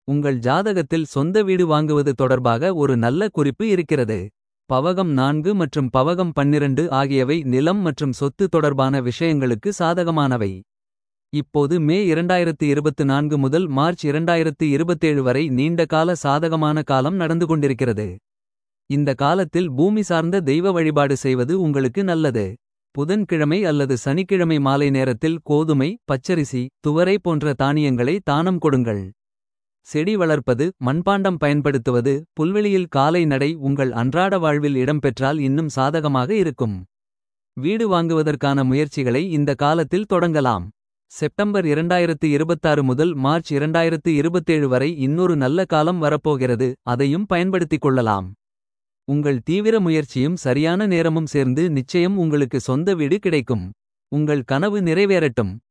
உங்கள் ஜாதகத்தில் சொந்த வீடு வாங்குவது தொடர்பாக ஒரு நல்ல குறிப்பு இருக்கிறது. பவகம் நான்கு மற்றும் பவகம் பன்னிரண்டு ஆகியவை நிலம் மற்றும் சொத்து தொடர்பான விஷயங்களுக்கு சாதகமானவை. இப்போது மே 2024 முதல் மார்ச் 2027 வரை நீண்ட கால சாதகமான காலம் நடந்து கொண்டிருக்கிறது. இந்த காலத்தில் பூமி சார்ந்த தெய்வ வழிபாடு செய்வது உங்களுக்கு நல்லது. புதன்கிழமை அல்லது சனிக்கிழமை மாலை நேரத்தில் கோதுமை பச்சரிசி துவரை போன்ற தானியங்களை தானம் கொடுங்கள். செடி வளர்ப்பது மண்பாண்டம் பயன்படுத்துவது புல்வெளியில் காலை நடை உங்கள் அன்றாட வாழ்வில் இடம்பெற்றால் இன்னும் சாதகமாக இருக்கும். வீடு வாங்குவதற்கான முயற்சிகளை இந்த காலத்தில் தொடங்கலாம். செப்டம்பர் 2026 முதல் மார்ச் 2027 வரை இன்னொரு நல்ல காலம் வரப்போகிறது அதையும் பயன்படுத்திக் கொள்ளலாம். உங்கள் தீவிர முயற்சியும் சரியான நேரமும் சேர்ந்து நிச்சயம் உங்களுக்கு சொந்த வீடு கிடைக்கும். உங்கள் கனவு நிறைவேறட்டும்.